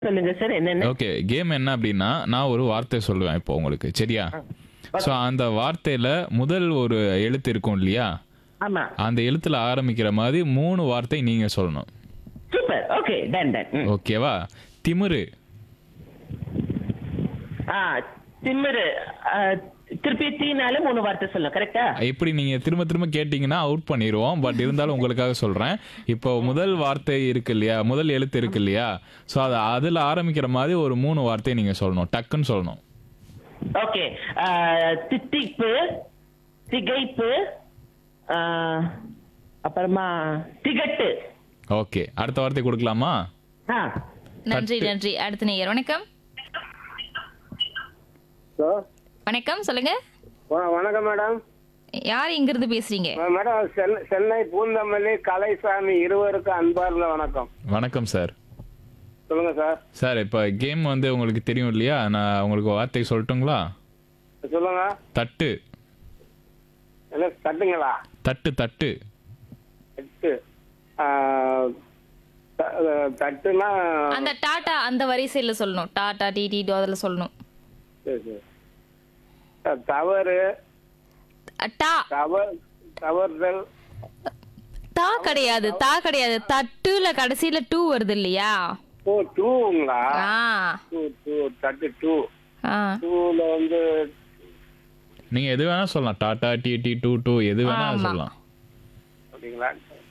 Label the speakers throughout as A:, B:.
A: சொல்லுங்க சார் என்னன்னு
B: okay game என்ன அப்படின்னா நான் ஒரு வார்த்தை சொல்லுவேன் இப்போ உங்களுக்கு சரியா ஸோ அந்த வார்த்தையில முதல் ஒரு எழுத்து இருக்கும் இல்லையா
A: ஆமா
B: அந்த எழுத்துல ஆரம்பிக்கிற மாதிரி மூணு வார்த்தை நீங்க சொல்லணும்
A: சூப்பர் ஓகே டன் டன்
B: ஓகேவா திமிரு
A: ஆ திமிரு ஆ, திருப்பி தீனால மூணு வார்த்தை சொல்லணும் கரெக்டா
B: இப்படி நீங்க திரும்ப திரும்ப கேட்டீங்கன்னா அவுட் பண்ணிடுவோம் பட் இருந்தாலும் உங்களுக்காக சொல்றேன் இப்போ முதல் வார்த்தை இருக்கு இல்லையா முதல் எழுத்து இருக்கு இல்லையா ஸோ அது அதுல ஆரம்பிக்கிற மாதிரி ஒரு மூணு வார்த்தை நீங்க சொல்லணும் டக்குன்னு சொல்லணும்
A: ஓகே தித்திப்பு திகைப்பு ஆ, அப்புறமா திகட்டு
B: ஓகே அடுத்த வார்த்தை கொடுக்கலாமா
A: ஆ
C: நன்றி நன்றி அடுத்த நேயர் வணக்கம்
D: ஹலோ
C: வணக்கம் சொல்லுங்க
D: வ- வணக்கம் மேடம்
C: யார் இங்கிருந்து பேசுறீங்க
D: அஹ் மேடம் சென்னை- சென்னை பூந்தமல்லி கலைசாமி இருவருக்கும் அன்பார்ந்த வணக்கம்
B: வணக்கம் சார்
D: சொல்லுங்க சார்
B: சார் இப்போ கேம் வந்து உங்களுக்கு தெரியும் இல்லையா நான் உங்களுக்கு வார்த்தை சொல்லட்டுங்களா
D: சொல்லுங்க
B: தட்டு
D: என்ன தட்டுங்களா
B: தட்டு தட்டு
D: தட்டு அஹ், த- அஹ், தட்டுனா
C: அந்த டாடா அந்த வரிசையில சொல்லணும் டாடா டிடி அதுல சொல்லணும்
D: சரி, சரி. த- தவறு
C: அ, டா
D: தவறு தவறுதல்
C: தா கிடையாது தா கிடையாது தட்டுல கடைசியில டூ வருது இல்லையா
D: ஓ டூங்களா
C: ஆ
D: டூ டூ தட்டு டூ
C: ஆ
D: டூல வந்து
B: நீங்க எது வேணா சொல்லலாம் டாடா டி டி டூ டூ எது வேணா
C: ஆமா.
B: சொல்லலாம்
D: அப்படிங்களா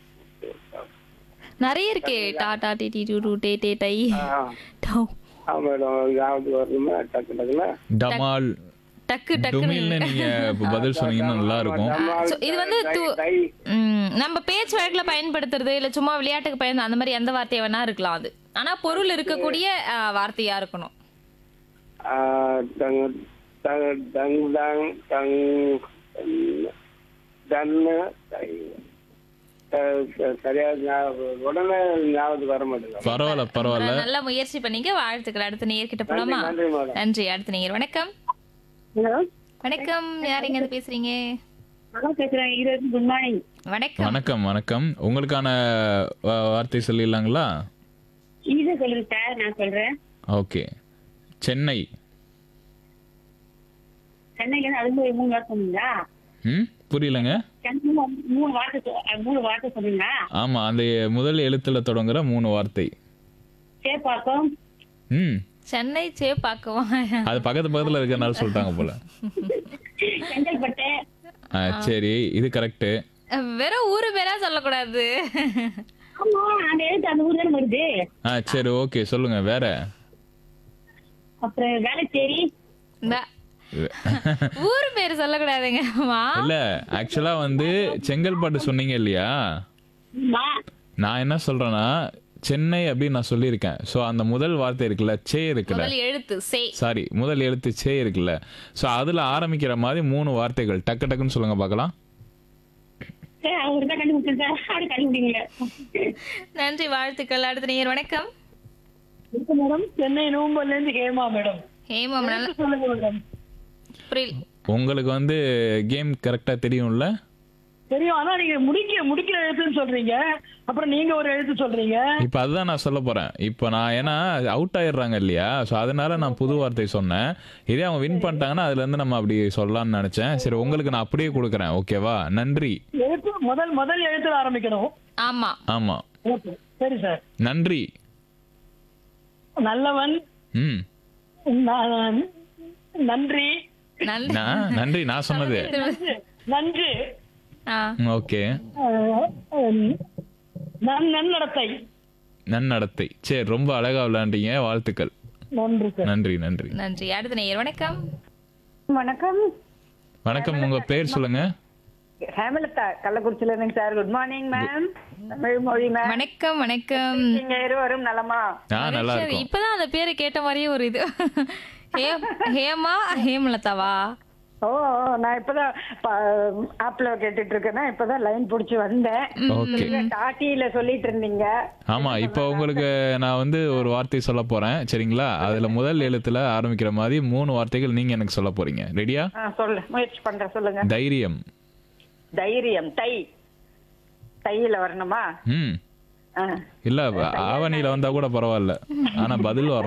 C: நிறைய இருக்கே டாடா டிடி டூ டூ டே டே டை
D: ஆ
C: டௌ.
D: ஆ மேடம் ஞாபகத்துக்கு வரணுமா டக்கு டக்குனா
B: டமால்
C: டக்கு டக்குன்னு
B: டுமில்னு நீங்க இப்ப பதில் சொன்னீங்கன்னா நல்லா இருக்கும்
C: So, இது வந்து து-
D: டை
C: ம், நம்ம பேச்சு வழக்குல பயன்படுத்துறது இல்ல சும்மா விளையாட்டுக்கு பயன் அந்த மாதிரி எந்த வார்த்தையை வேணா இருக்கலாம் அது ஆனா பொருள் இருக்கக்கூடிய ஆ, வார்த்தையா இருக்கணும்
D: டங் டங் டங் டங் டங் டன்னு சரியா ஞாபகம் உடனே ஞாபகத்துக்கு வர மாட்டேங்குது
B: பரவாயில்ல பரவாயில்ல
C: நல்ல முயற்சி பண்ணீங்க வாழ்த்துக்கள் அடுத்த நேயர்கிட்ட போலாமா
D: நன்றி மேடம்
C: நன்றி அடுத்த நேயர் வணக்கம்
E: ஹலோ
C: வணக்கம் யார் எங்க இருந்து பேசுறீங்க
E: நல்லா பேசுறேன் இருபது குட் மார்னிங்
C: வணக்கம்
B: வணக்கம் வணக்கம் உங்களுக்கான வா- வார்த்தை சொல்லிடலாங்களா
E: ஈஸியா சொல்லுங்க சார் நான் சொல்றேன்
B: ஓகே சென்னை
E: சென்னையில இருந்து அதுக்கு ஒரு மூணு வார்த்தை சொன்னீங்களா
B: ம் புரியலங்க
E: சென்னை மூணு வார்த்தை சொ- அஹ் மூணு வார்த்தை சொன்னீங்களா
B: ஆமா அந்த முதல் எழுத்துல தொடங்குற மூணு வார்த்தை
E: சேப்பாக்கம்
B: ம்
C: சென்னை சேப்பாக்குவா
B: அது பக்கத்து பக்கத்துல இருக்கிறனால சொல்லிட்டாங்க போல
E: செங்கல்பட்டு
B: ஆ, சரி இது கரெக்ட்
C: வெறும் ஊரு பேரா சொல்லக்கூடாது
E: ஆமா அந்த எழுத்து அந்த ஊர் தானே வருது
B: ஆ சரி ஓகே சொல்லுங்க வேற
E: அப்புறம் வேலைச்சேரி
C: இந்த ஊர் பேர் சொல்லக்கூடாதுங்க அம்மா
B: இல்ல ஆக்சுவலா வந்து செங்கல்பட்டு சொன்னீங்க இல்லையா
E: ஆமா.
B: நான் என்ன சொல்றேன்னா சென்னை அப்படின்னு நான் சொல்லியிருக்கேன் ஸோ அந்த முதல் வார்த்தை இருக்குல்ல சே இருக்குல்ல
C: முதல் எழுத்து சே
B: சாரி முதல் எழுத்து சே இருக்குல்ல ஸோ அதுல ஆரம்பிக்கிற மாதிரி மூணு வார்த்தைகள் டக்கு டக்குன்னு சொல்லுங்க பார்க்கலாம்
E: சார் அவரு தான் கண்டுபிடிச்சேன் சார் அப்படி கண்டுபிடிங்கள
C: நன்றி வாழ்த்துக்கள் அடுத்த நேயர் வணக்கம்
E: மேடம் சென்னை நவம்பர்ல இருந்து ஹேமா மேடம்
C: ஹேமம் நல்ல
E: சொல்லுங்க மேடம்
C: புரியல
B: உங்களுக்கு வந்து கேம் கரெக்டா தெரியும்ல
E: தெரியும் ஆனா நீங்க முடிக்க முடிக்கிற எழுத்துன்னு சொல்றீங்க அப்புறம் நீங்க ஒரு எழுத்து சொல்றீங்க
B: இப்போ அதுதான் நான் சொல்ல போறேன் இப்போ நான் ஏன்னா அவுட் ஆயிடுறாங்க இல்லையா ஸோ அதனால நான் புது வார்த்தை சொன்னேன் இதே அவங்க வின் பண்ணிட்டாங்கன்னா அதுல இருந்து நம்ம அப்படி சொல்லலாம்னு நினைச்சேன் சரி உங்களுக்கு நான் அப்படியே கொடுக்குறேன் ஓகேவா நன்றி
E: எழுத்து முதல் முதல் எழுத்துல ஆரம்பிக்கணும்
C: ஆமா
B: ஆமா
E: ஓகே சரி சார்
B: நன்றி
E: நல்லவன்
B: ம்
E: ந- நன்றி
C: நல்ல
B: நான் நன்றி நான் சொன்னது
E: நன்று
C: ஆ,
B: ஓகே
E: அஹ், உம், நன் நன்னடத்தை
B: நன்னடத்தை சரி ரொம்ப அழகா விளையாண்டீங்க வாழ்த்துக்கள்
E: நன்றி சார்
B: நன்றி நன்றி
C: நன்றி அடுத்த நேயர் வணக்கம்
F: வணக்கம்
B: வணக்கம் உங்க பேர் சொல்லுங்க
F: ஹேமலதா கள்ளக்குறிச்சியில இருந்துங்க sir good morning ma'am Tamil மொழி மேம்
C: வணக்கம் வணக்கம்
F: நீங்க இருவரும் நலமா
B: ஆ நல்லா
C: சரி,
B: இருக்கும்
C: இப்பதான் அந்த பேரை கேட்ட மாதிரியே ஒரு இது ஹே- ஹேமா ஹேமலதாவா
F: ஓ ஓ, நான் இப்பதான் ஆப்ல கேட்டுட்டு இருக்கேன்னா இப்பதான் லைன் புடிச்சு வந்தேன்
B: ஓகே
F: நீங்க டாட்டியில சொல்லிட்டு இருந்தீங்க
B: ஆமா இப்போ உங்களுக்கு நான் வந்து ஒரு வார்த்தை சொல்ல போறேன் சரிங்களா அதுல முதல் எழுத்துல ஆரம்பிக்கிற மாதிரி மூணு வார்த்தைகள் நீங்க எனக்கு சொல்ல போறீங்க ரெடியா
F: ஆ, சொல்லு முயற்சி பண்றேன் சொல்லுங்க
B: தைரியம்
F: தைரியம் தை தையில வரணுமா
B: ம்
F: ஆ.
B: இல்ல ஆவணியில வந்தா கூட பரவாயில்ல ஆனா பதில் வரணும்